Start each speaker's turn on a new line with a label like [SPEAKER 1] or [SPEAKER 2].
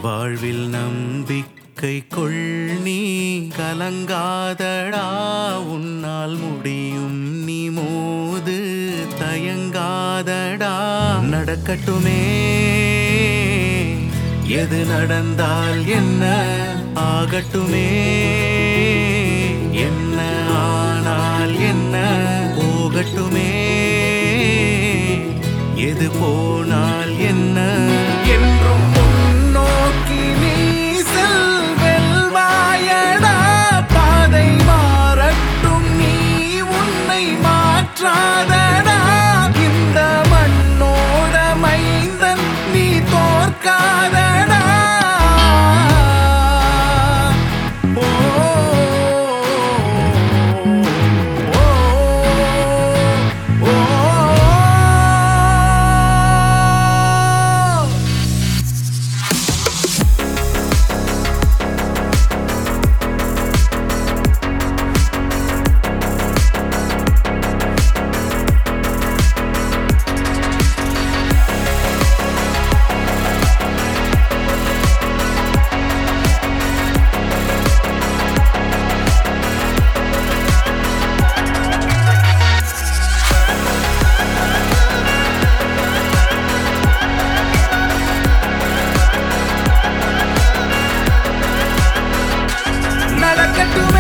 [SPEAKER 1] வாழ்வில் நம்பிக்கை கொள் நீ கலங்காதடா உன்னால் முடியும் நீ மோது தயங்காதடா நடக்கட்டுமே எது நடந்தால் என்ன ஆகட்டுமே என்ன ஆனால் என்ன போகட்டுமே எது போனால் என்ன என்றும் முன்னோக்கி நீ செல் வெல்வாயடா பாதை மாறட்டும் நீ உன்னை மாற்றாதடா இந்த மண்ணோட மைந்தன் நீ தோற்காதடா ஓ, ஓ, ஓ, ஓ. நடக்கட்டும்